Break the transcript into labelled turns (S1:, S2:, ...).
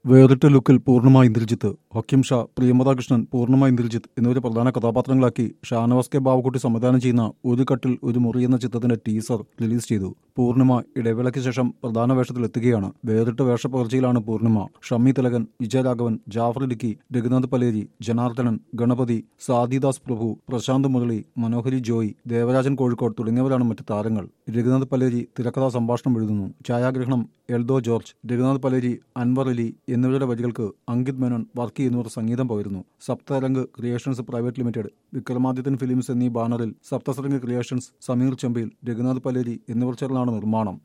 S1: വേറിട്ട ലുക്കിൽ പൂർണ്ണമായി ഇന്ദ്രജിത്ത് ഹക്കീം ഷാ പ്രിയമതാകൃഷ്ണൻ പൂർണ്ണമായി ഇന്ദ്രജിത്ത് എന്നിവരെ പ്രധാന കഥാപാത്രങ്ങളാക്കി ഷാനവാസ് കെ ബാബുക്കുട്ടി സംവിധാനം ചെയ്യുന്ന ഒരു കട്ടിൽ ഒരു മുറി എന്ന ചിത്രത്തിന്റെ ടീസർ റിലീസ് ചെയ്തു പൂർണിമ ഇടവേളയ്ക്ക് ശേഷം പ്രധാന വേഷത്തിലെത്തുകയാണ് വേറിട്ട വേഷപ്പകർച്ചയിലാണ് പൂർണിമ ഷമ്മി തിലകൻ വിജയരാഘവൻ ജാഫർ ഇടുക്കി രഘുനാഥ് പലേരി ജനാർദ്ദനൻ ഗണപതി സാദിദാസ് പ്രഭു പ്രശാന്ത് മുരളി മനോഹരി ജോയ് ദേവരാജൻ കോഴിക്കോട് തുടങ്ങിയവരാണ് മറ്റ് താരങ്ങൾ രഘുനാഥ് പലേരി തിരക്കഥാ സംഭാഷണം എഴുതുന്നു ഛായാഗ്രഹണം എൽദോ ജോർജ് രഘുനാഥ് പലേരി അൻവർ അലി എന്നിവരുടെ വരികൾക്ക് അങ്കിത് മേനോൻ വർക്ക് ചെയ്യുന്നവർ സംഗീതം പകരുന്നു Saptarang creations private limited Vikramadithyan films എന്നീ ബാനറിൽ സപ്തസരംഗ് ക്രിയേഷൻസ് സമീർ ചെമ്പിൽ രഘുനാഥ് പലേരി എന്നിവർ ചേർന്നാണ് നിർമ്മാണം